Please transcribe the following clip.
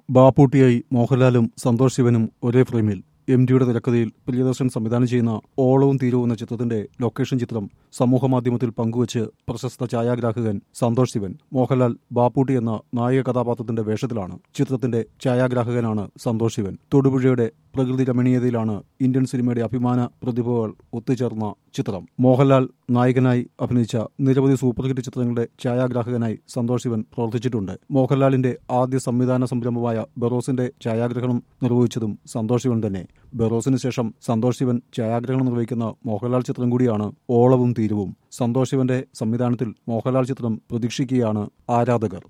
ബാപ്പൂട്ടിയായി മോഹൻലാലും സന്തോഷ് ശിവനും ഒരേ ഫ്രെയിമിൽ എം ഡിയുടെ തിരക്കഥയിൽ പ്രിയദർശൻ സംവിധാനം ചെയ്യുന്ന ഓളവും തീരവും എന്ന ചിത്രത്തിന്റെ ലൊക്കേഷൻ ചിത്രം സമൂഹമാധ്യമത്തിൽ പങ്കുവച്ച് പ്രശസ്ത ഛായാഗ്രാഹകൻ സന്തോഷ് ശിവൻ മോഹൻലാൽ ബാപ്പൂട്ടി എന്ന നായിക കഥാപാത്രത്തിന്റെ വേഷത്തിലാണ് ചിത്രത്തിന്റെ ഛായാഗ്രാഹകനാണ് സന്തോഷ് ശിവൻ തൊടുപുഴയുടെ പ്രകൃതി രമണീയതയിലാണ് ഇന്ത്യൻ സിനിമയുടെ അഭിമാന പ്രതിഭകൾ ഒത്തുചേർന്ന ചിത്രം മോഹൻലാൽ നായകനായി അഭിനയിച്ച നിരവധി സൂപ്പർ ഹിറ്റ് ചിത്രങ്ങളുടെ ഛായാഗ്രാഹകനായി സന്തോഷ് ശിവൻ പ്രവർത്തിച്ചിട്ടുണ്ട് മോഹൻലാലിന്റെ ആദ്യ സംവിധാന സംരംഭമായ ബെറോസിന്റെ ഛായാഗ്രഹണം നിർവഹിച്ചതും സന്തോഷ് ശിവൻ തന്നെ ബെറോസിന് ശേഷം സന്തോഷ് ശിവൻ ഛായാഗ്രഹണം നിർവഹിക്കുന്ന മോഹൻലാൽ ചിത്രം കൂടിയാണ് ഓളവും തീരവും സന്തോഷ് ശിവന്റെ സംവിധാനത്തിൽ മോഹൻലാൽ ചിത്രം പ്രതീക്ഷിക്കുകയാണ് ആരാധകർ